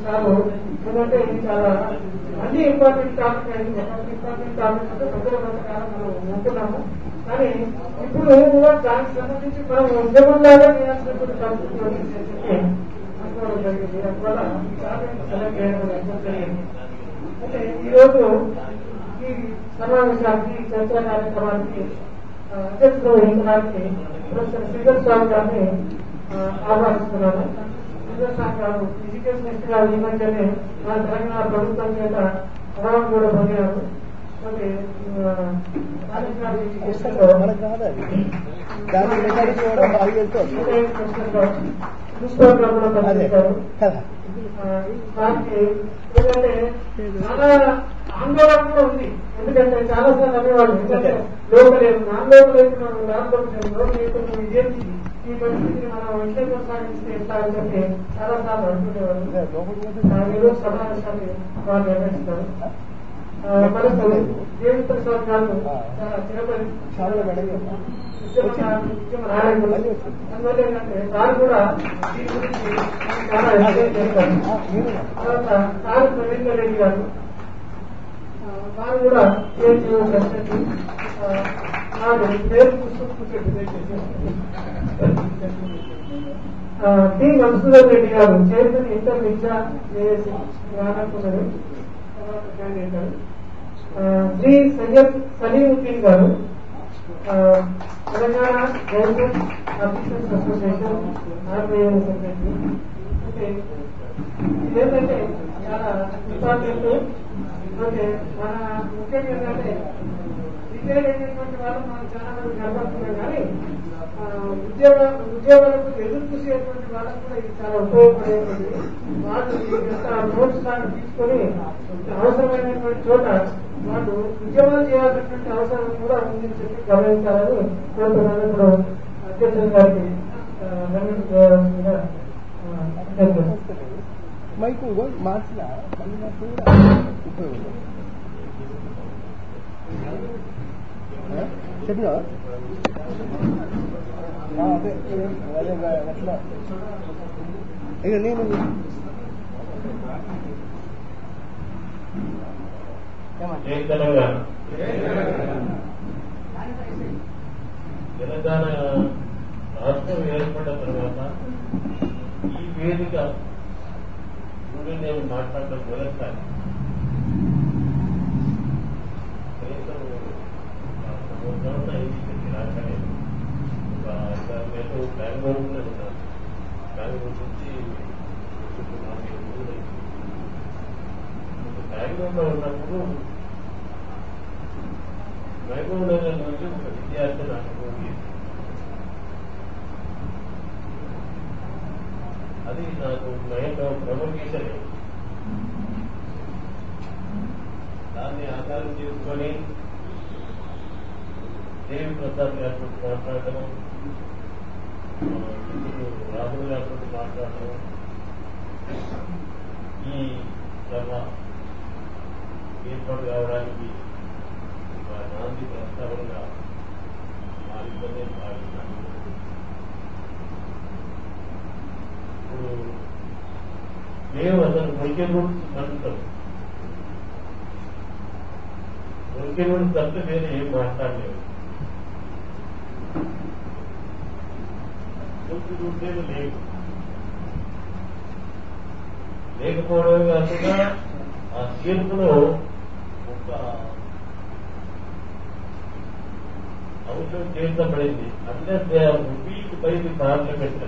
చాలు ఎందుకంటే ఇది చాలా అన్ని ఇంపార్టెంట్ టాపిక్ అయింది ఒక ఇంపార్టెంట్ టాపిక్ అంటే ప్రజల కొంతకాలం మనం ఉంటున్నాము కానీ ఇప్పుడు కూడా దానికి సంబంధించి మనం ఉద్యమంలాగా చేయాల్సినటువంటి పరిస్థితి వచ్చింది అని చెప్పి అనుకోవడం జరిగింది అందువల్ల ఈ టాపిక్ సెలెక్ట్ చేయడం అనేది జరిగింది అయితే ఈరోజు ఈ సమావేశానికి ఈ చర్చా కార్యక్రమానికి ఆ, అధ్యక్షత వహించడానికి ప్రొఫెసర్ శ్రీధర్ స్వామి గారిని ఆ, ఆహ్వానిస్తున్నాను శ్రీధర్ స్వామి గారు ఫిజికల్ మినిస్టర్ గారు ఈ మధ్యనే మన తెలంగాణ ప్రభుత్వం చేత అవార్డు కూడా పొందారు కాబట్టి, ఆ, రాజకీయాలు ఈ దేశంలో మనకు రాదు అది దాని మెకానిక్ కూడా బాగా వెళ్తుంది సీనియర్ ప్రొఫెసర్గా ప్రిన్సిపల్ గా కూడా పనిచేశారు కదా వారికి ఏంటంటే చాలా ఆందోళన కూడా ఉంది ఎందుకంటే చాలా సార్లు అనేవాళ్ళు ఎందుకంటే లోకలేదు నాన్ లోకలేదు మనం లేకపోతే లోకల్ ఇప్పుడు ఇదేంటి ఈ పరిస్థితిని మనం ఇంట్లో కొనసాగిస్తే ఎట్లా అని చెప్పి చాలా సార్లు అంటుండేవాళ్ళు లోపలికి ఆ, ఈరోజు సమావేశాన్ని వారు నిర్వహిస్తారు ఆ, మనకు దేవి ప్రసాద్ గారు చాలా చిరపరి చాలా మేడం అందువల్ల ఏంటంటే సార్ కూడా దీని గురించి చాలా ఎంజాయ్ చేస్తారు తర్వాత సార్ ప్రవీణ్ రెడ్డి గారు ఆ, వారు కూడా ఏం చేయాల్సి వారు పేరు పుస్తకం టి మధుసూదన్ రెడ్డి గారు చైర్మన్ ఇంటర్ విద్యా చేసి రానుకున్నారు తర్వాత జాయిన్ అయ్యారు ఆ, శ్రీ సయ్యద్ సలీముద్దీన్ గారు ఆ, Telangana government officers association RBI secretary okay ఇదేంటంటే చాలా ఇంపార్టెంట్ ఓకే మన ముఖ్యంగా ఏంటంటే రిటైర్ అయినటువంటి వాళ్ళు మనం చాలా మంది కనబడుతున్నాం కానీ ఆ, ఉద్యోగ ఉద్యోగాలకు ఎదురు చూసేటువంటి వాళ్ళకు కూడా ఇది చాలా ఉపయోగపడేటువంటి వాళ్ళు ఈ యొక్క నోట్స్ లాగా తీసుకొని అవసరమైనటువంటి చోట వాళ్ళు ఉద్యోగాలు చేయాల్సినటువంటి అవసరం కూడా ఉందని చెప్పి గమనించాలని కోరుతున్నాను ఇప్పుడు అధ్యక్షుల గారికి ఆ, ధన్యవాదాలు చేయాల్సిందిగా, ఆ, అభ్యర్థిస్తున్నాను. మైకు మార్చిన మళ్ళీ నాకు కూడా ఉపయోగం చెప్పినా అదే అదే అట్లా ఇక నేను ఏమంటే జై తెలంగాణ తెలంగాణ రాష్ట్రం ఏర్పడిన తర్వాత ఈ వేదిక నుండి నేను మాట్లాడడం మొదటిసారి కనీసం ఆ సంవత్సరం అయింది ఇక్కడికి రాగానే ఒక ఐదారు నెలలు బెంగళూరులోనే ఉన్నాను బెంగళూరు నుంచి ఇప్పుడు నాలుగు రోజులు అయింది. బెంగళూరులో ఉన్నప్పుడు మహబూబ్ నగర్ నుంచి ఒక విద్యార్థి నాకు ఫోన్ చేసింది అది నాకు మైండ్ ప్రమోకేషన్ దాన్ని ఆధారం చేసుకొని దేవి ప్రసాద్ గారితో మాట్లాడటం ఆ, మిత్రుడు రాహుల్ గారితో మాట్లాడటం ఈ సభ ఏర్పాటు కావడానికి ఒక నాంది ప్రస్తావనగా మారిందని భావిస్తున్నాను ఇప్పుడు మేము అసలు ముఖ్యమూడు అంటాం ముఖ్యమూడు తప్ప వేరే ఏం మాట్లాడలేము ముఖ్యమూడు లేవు లేకపోవడమే కాకుండా ఆ తీర్పులో ఒక అంశం చేర్చబడింది అంటే repeat by the parliament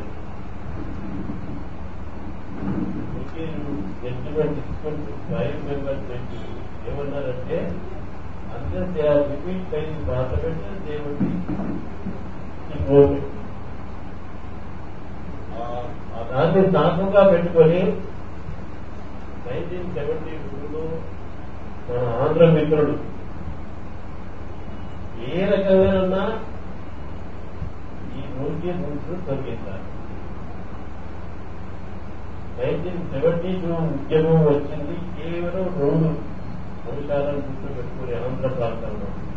judgement తీసుకుంటూ ఫైవ్ మెంబర్స్ ఏమన్నారంటే అంటే they are repeat by the parliament దేవటి దాన్ని సాధంగా పెట్టుకొని నైన్టీన్ సెవెంటీ టూలో మన ఆంధ్ర మిత్రుడు ఏ రకంగానన్నా ఈ నూటి రూల్స్ తొలగించాలి నైన్టీన్ సెవెంటీ టూ ఉద్యమం వచ్చింది కేవలం రెండు అంశాలను దృష్టిలో పెట్టుకుని ఆంధ్ర ప్రాంతంలో